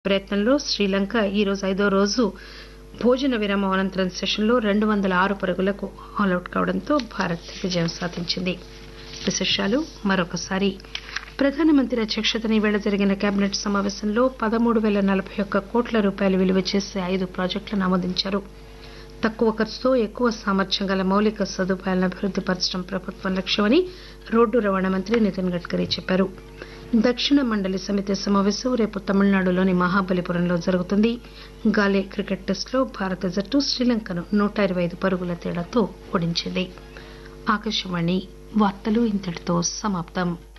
ప్రయత్నంలో శ్రీలంక ఈరోజు ఐదో రోజు భోజన విరామం అనంతరం సెషన్లో రెండు వందల ఆరు పరుగులకు ఆలౌట్ కావడంతో భారత్ విజయం సాధించింది విశేషాలు మరొకసారి ప్రధానమంత్రి అధ్యక్షతన ఈవేళ జరిగిన కేబినెట్ సమావేశంలో పదమూడు పేల నలబై ఒక్క కోట్ల రూపాయలు విలువ చేసే ఐదు ప్రాజెక్టులను ఆమోదించారు తక్కువ ఖర్చుతో ఎక్కువ సామర్థ్యం గల మౌలిక సదుపాయాలను అభివృద్ది పరచడం ప్రభుత్వం లక్ష్యమని రోడ్డు రవాణా మంత్రి నితిన్ గడ్కరీ చెప్పారు దక్షిణ మండలి సమితి సమావేశం రేపు తమిళనాడులోని మహాబలిపురంలో జరుగుతుంది గాలే క్రికెట్ టెస్టులో భారత జట్టు శ్రీలంకను నూట ఇరవై ఐదు పరుగుల తేడాతో ఓడించింది ఆకాశవాణి వార్తలు ఇంతటితో సమాప్తం